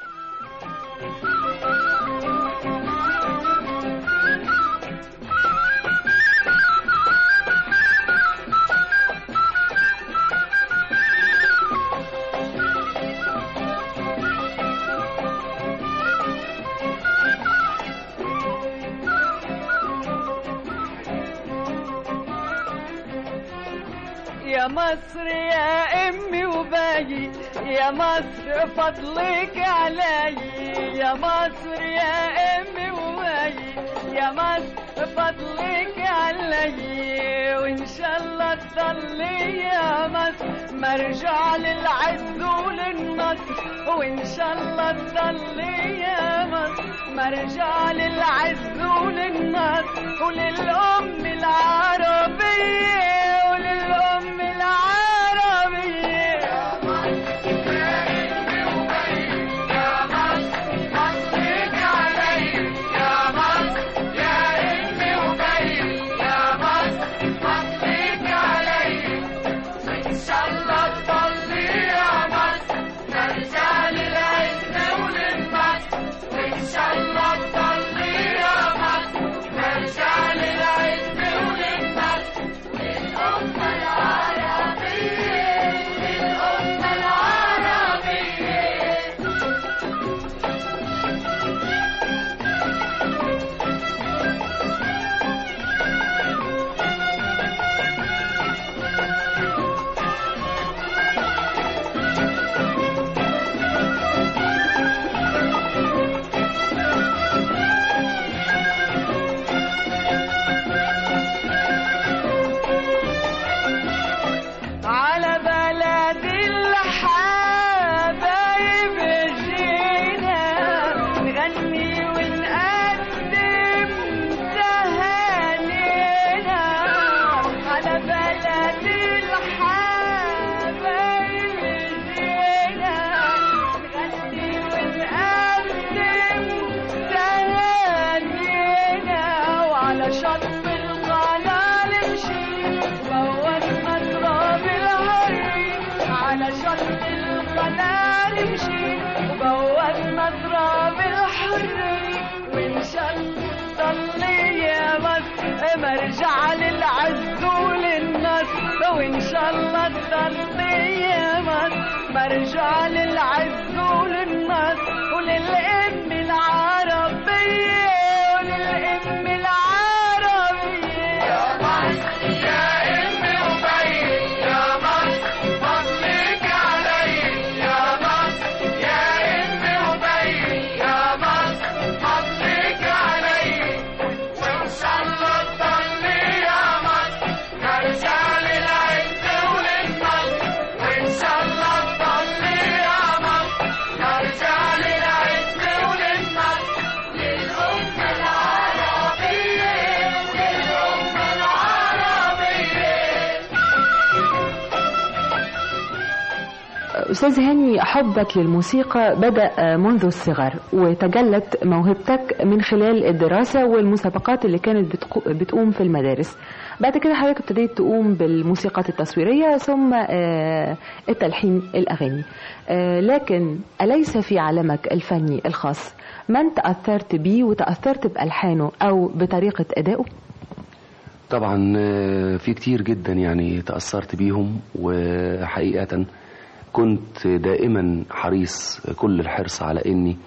يا مصر يا امي وباي يا مصر فضلك علي يا مصر يا امي وباي يا مصر فضلك علي وان شاء الله تضلي يا مصر مرجع للعز وللنصر وان شاء الله تضلي يا مصر مرجع للعز وللنصر وللام العربيه وللأم العربية يا مصر يا أمي وبي يا مصر فضلك علي يا مصر يا أمي وبي يا مصر فضلك علي وإن شاء الله تضلي يا مصر نرجع للعزة وللمصر وإن شاء الله تضلي يا مصر نرجع للعزة وللمصر للأمة العربية للأمة العربية على بلد الحبايب جينا نغني ونقدم تهانينا على بلد الحبايب جينا نغني ونقدم تهانينا وعلى شط القناة نمشي فوت مضرب الهري على شط القناة نمشي وبوت مضرب الحري وإن شاء الله ضلي يا مصر مرجع للعز وللنصر وإن شاء الله تضلي يا مصر مرجع للعز وللنصر وللأم العربية وللأم العربية يا مصر يا أمي وبي يا مصر فضلك علي يا مصر يا أمي وبي يا مصر فضلك علي وإن شاء الله تضلي يا مصر نرجع للعزة وللنصر وإن شاء الله تضلي يا مصر نرجع للعزة وللنصر للأمة العربية للأمة العربية أستاذ هاني حبك للموسيقى بدأ منذ الصغر وتجلت موهبتك من خلال الدراسة والمسابقات اللي كانت بتقو- بتقوم في المدارس بعد كده حضرتك ابتديت تقوم بالموسيقات التصويرية ثم آه، التلحين الأغاني آه، لكن أليس في عالمك الفني الخاص من تأثرت بيه وتأثرت بألحانه أو بطريقة أدائه؟ طبعا آه، في كتير جدا يعني تأثرت بيهم وحقيقة كنت دائما حريص كل الحرص على اني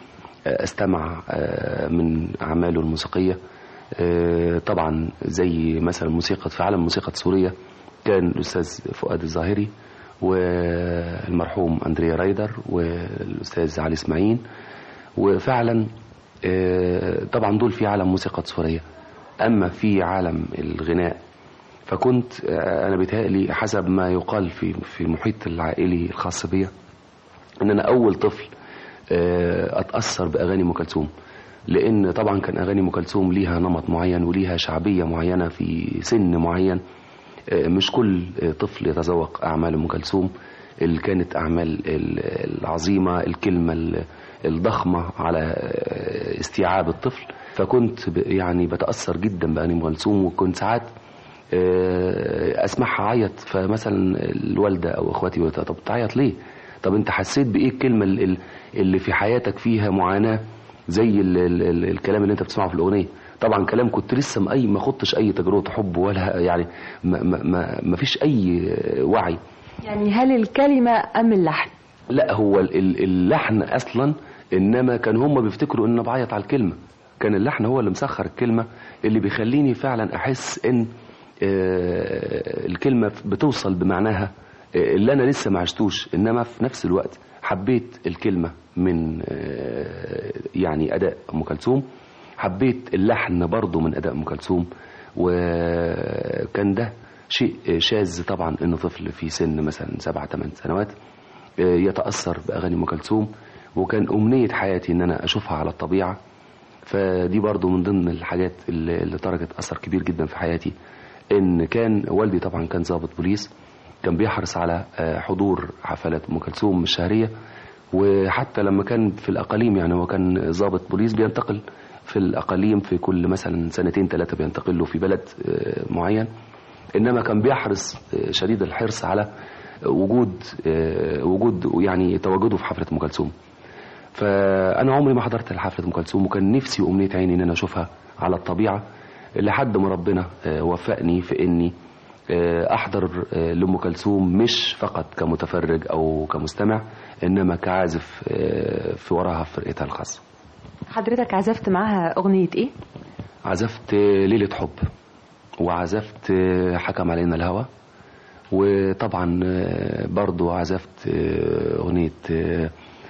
آه، استمع آه، من اعماله الموسيقيه آه، طبعا زي مثلا موسيقى في عالم موسيقى سوريا كان الاستاذ فؤاد الظاهري والمرحوم اندريا رايدر والاستاذ علي اسماعيل وفعلا آه، طبعا دول في عالم موسيقى سوريا اما في عالم الغناء فكنت آه، انا بيتهيألي حسب ما يقال في في المحيط العائلي الخاص بيا ان انا اول طفل آه، اتاثر باغاني ام كلثوم لان طبعا كان اغاني ام كلثوم ليها نمط معين وليها شعبيه معينه في سن معين آه، مش كل آه، طفل يتذوق اعمال ام كلثوم اللي كانت اعمال ال- العظيمه الكلمه ال- الضخمه على آه، استيعاب الطفل فكنت ب- يعني بتاثر جدا باغاني ام كلثوم وكنت ساعات آه، اسمعها عيط فمثلا الوالده او اخواتي يقولوا طب بتعيط ليه؟ طب انت حسيت بايه الكلمه ال- ال- اللي في حياتك فيها معاناه زي ال ال ال الكلام اللي انت بتسمعه في الاغنيه طبعا كلام كنت لسه ما اي ما خدتش اي تجربه حب ولا يعني ما, ما, ما, ما فيش اي وعي يعني هل الكلمة أم اللحن لا هو ال- ال- اللحن اصلا انما كان هم بيفتكروا ان أنا بعيط على الكلمه كان اللحن هو اللي مسخر الكلمه اللي بيخليني فعلا احس ان آه، الكلمه بتوصل بمعناها آه، اللي انا لسه ما عشتوش انما في نفس الوقت حبيت الكلمه من آه، يعني اداء ام كلثوم حبيت اللحن برضه من اداء ام كلثوم وكان ده شيء شاذ طبعا انه طفل في سن مثلا سبع ثمان سنوات آه، يتاثر باغاني ام كلثوم وكان امنيه حياتي ان انا اشوفها على الطبيعه فدي برضو من ضمن الحاجات اللي, اللي تركت اثر كبير جدا في حياتي ان كان والدي طبعا كان ضابط بوليس كان بيحرص على آه، حضور حفلات ام كلثوم الشهريه وحتى لما كان في الاقاليم يعني هو كان ضابط بوليس بينتقل في الاقاليم في كل مثلا سنتين ثلاثه بينتقل له في بلد آه، معين انما كان بيحرص آه، شديد الحرص على وجود آه، وجود يعني تواجده في حفله ام كلثوم فانا عمري ما حضرت حفله ام كلثوم وكان نفسي وامنيه عيني ان انا اشوفها على الطبيعه لحد ما ربنا آه، وفقني في اني آه، احضر آه، لام كلثوم مش فقط كمتفرج او كمستمع انما كعازف آه، في وراها في فرقتها الخاصه حضرتك عزفت معاها أغنية إيه؟ عزفت آه، ليله حب وعزفت آه، حكم علينا الهوى وطبعا آه، برضو عزفت آه، اغنيه آه،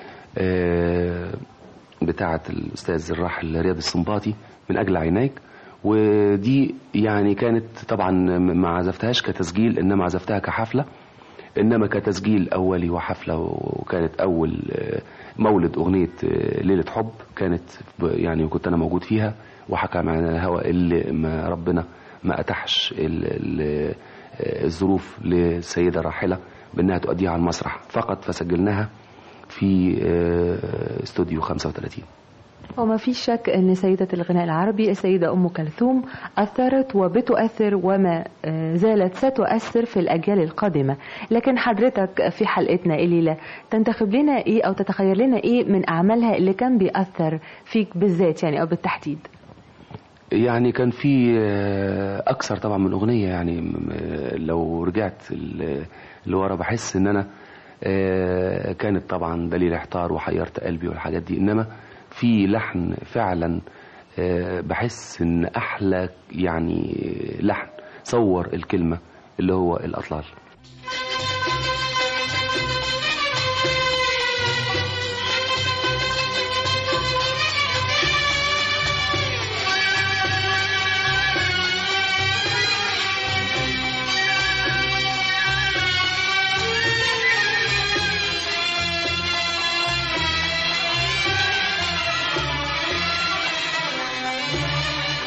آه، بتاعه الاستاذ الراحل رياض السنباطي من اجل عينيك ودي يعني كانت طبعا ما عزفتهاش كتسجيل انما عزفتها كحفله انما كتسجيل اولي وحفله وكانت اول آه، مولد اغنيه آه، ليله حب كانت ب- يعني كنت انا موجود فيها وحكى معنا الهوى اللي ما ربنا ما اتاحش ال- ال- آه، الظروف للسيده راحله بانها تؤديها على المسرح فقط فسجلناها في آه، استوديو 35 وما في شك أن سيدة الغناء العربي السيدة أم كلثوم أثرت وبتؤثر وما آه، زالت ستؤثر في الأجيال القادمة لكن حضرتك في حلقتنا الليلة تنتخب لنا إيه أو تتخيل لنا إيه من أعمالها اللي كان بيأثر فيك بالذات يعني أو بالتحديد يعني كان في آه، اكثر طبعا من اغنيه يعني م- آه، لو رجعت ال- لورا بحس ان انا آه، كانت طبعا دليل احتار وحيرت قلبي والحاجات دي انما في لحن فعلا آه، بحس ان احلى يعني لحن صور الكلمه اللي هو الاطلال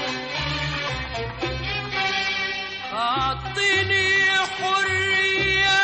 أعطني حرية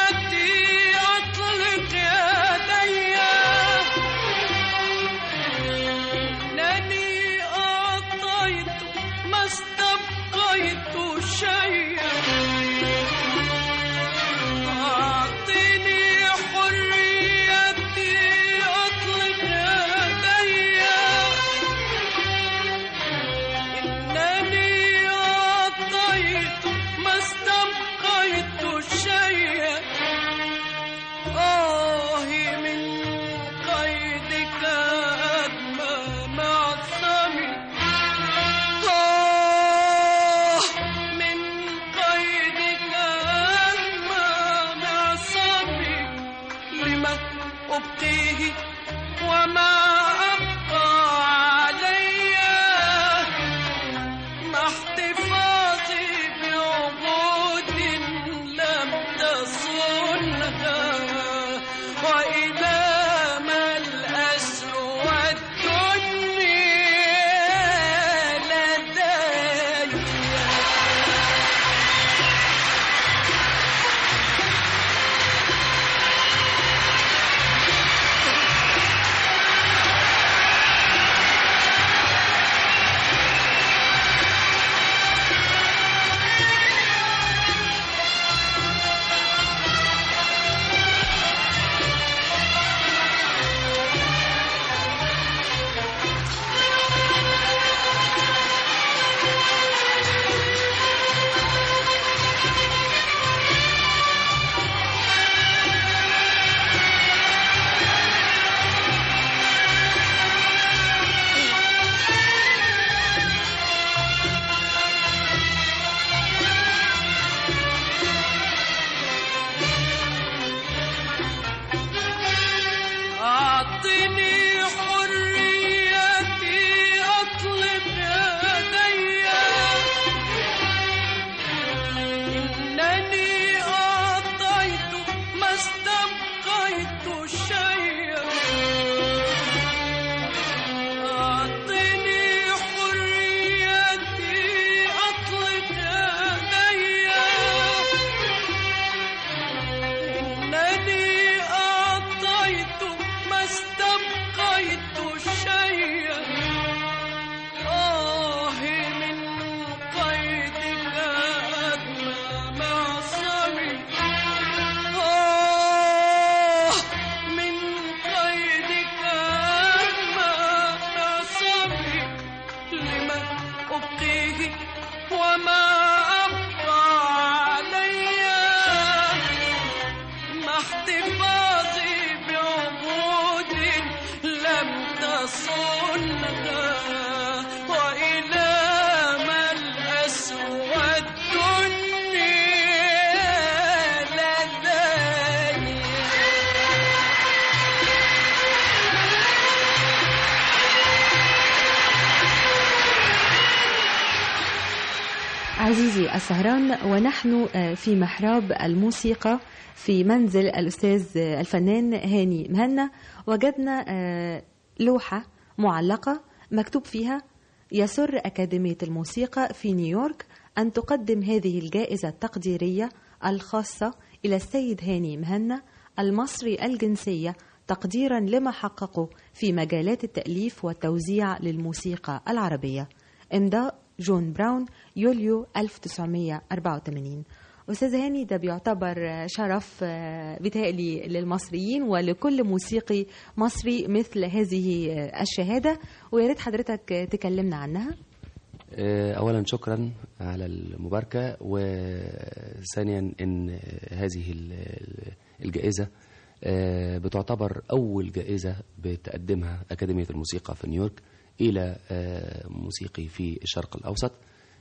عزيزي السهران ونحن في محراب الموسيقى في منزل الأستاذ الفنان هاني مهنا وجدنا لوحة معلقة مكتوب فيها يسر أكاديمية الموسيقى في نيويورك أن تقدم هذه الجائزة التقديرية الخاصة إلى السيد هاني مهنا المصري الجنسية تقديرا لما حققه في مجالات التأليف والتوزيع للموسيقى العربية إمضاء جون براون يوليو 1984 أستاذ هاني ده بيعتبر شرف بتهيألي للمصريين ولكل موسيقي مصري مثل هذه الشهادة ويا ريت حضرتك تكلمنا عنها أولا شكرا على المباركة وثانيا أن هذه الجائزة بتعتبر أول جائزة بتقدمها أكاديمية الموسيقى في نيويورك إلى موسيقي في الشرق الأوسط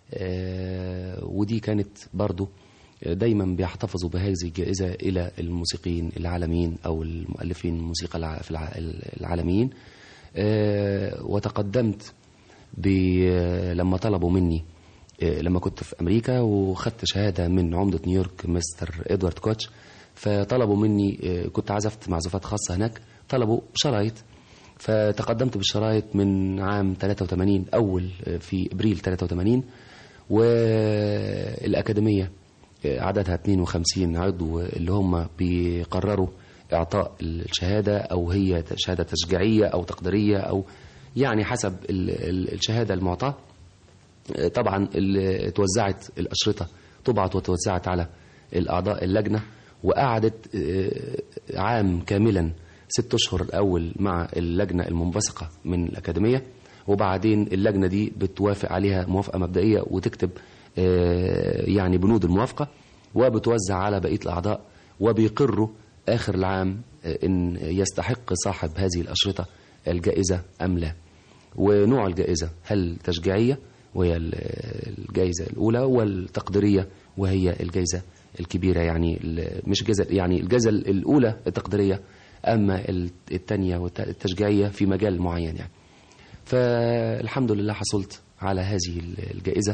ودي كانت برضو دايما بيحتفظوا بهذه الجائزة إلى الموسيقيين العالميين أو المؤلفين الموسيقى في العالميين وتقدمت لما طلبوا مني لما كنت في أمريكا وخدت شهادة من عمدة نيويورك مستر إدوارد كوتش فطلبوا مني كنت عزفت معزوفات خاصة هناك طلبوا شرايط فتقدمت بالشرايط من عام 83 أول في إبريل 83 والأكاديمية عددها 52 عضو اللي هم بيقرروا إعطاء الشهادة أو هي شهادة تشجيعية أو تقديرية أو يعني حسب الشهادة المعطاة طبعا توزعت الأشرطة طبعت وتوزعت على الأعضاء اللجنة وقعدت عام كاملا ست أشهر الأول مع اللجنة المنبثقة من الأكاديمية وبعدين اللجنة دي بتوافق عليها موافقة مبدئية وتكتب يعني بنود الموافقة وبتوزع على بقية الأعضاء وبيقروا آخر العام إن يستحق صاحب هذه الأشرطة الجائزة أم لا ونوع الجائزة هل تشجيعية وهي الجائزة الأولى والتقديرية وهي الجائزة الكبيرة يعني مش جائزة يعني الجائزة الأولى التقديرية أما الثانية والتشجيعية في مجال معين يعني فالحمد لله حصلت على هذه الجائزة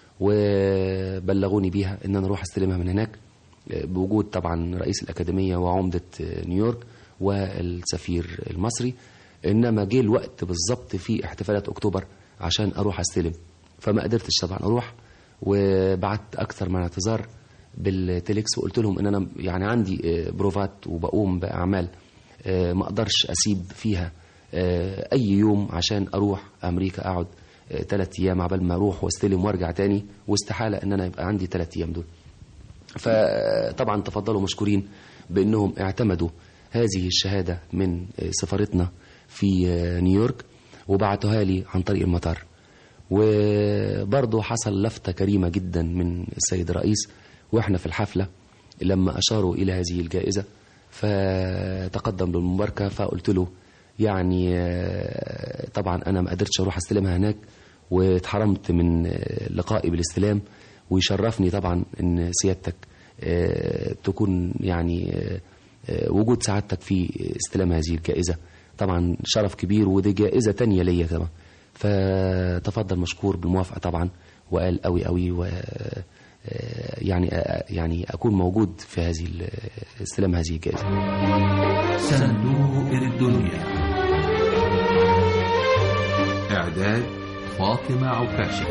وبلغوني بيها ان انا اروح استلمها من هناك بوجود طبعا رئيس الأكاديمية وعمدة نيويورك والسفير المصري إنما جه الوقت بالظبط في احتفالات أكتوبر عشان أروح أستلم فما قدرتش طبعا أروح وبعت أكثر من اعتذار بالتليكس وقلت لهم إن أنا يعني عندي بروفات وبقوم بأعمال ما أقدرش أسيب فيها أي يوم عشان أروح أمريكا أقعد ثلاث أيام عبال ما أروح واستلم وأرجع تاني واستحالة إن أنا يبقى عندي ثلاث أيام دول فطبعا تفضلوا مشكورين بأنهم اعتمدوا هذه الشهادة من سفارتنا في نيويورك وبعتوها لي عن طريق المطار وبرضه حصل لفتة كريمة جدا من السيد الرئيس وإحنا في الحفلة لما أشاروا إلى هذه الجائزة فتقدم للمباركة فقلت له يعني طبعا أنا ما قدرتش أروح أستلمها هناك واتحرمت من لقائي بالاستلام ويشرفني طبعا ان سيادتك تكون يعني وجود سعادتك في استلام هذه الجائزة طبعا شرف كبير ودي جائزة تانية ليا طبعا فتفضل مشكور بالموافقة طبعا وقال قوي قوي و يعني يعني اكون موجود في هذه استلام هذه الجائزة صندوق الدنيا اعداد فاطمة عكاشة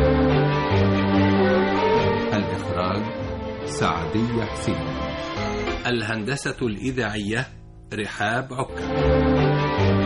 الإخراج سعدية حسين الهندسة الإذاعية رحاب عكا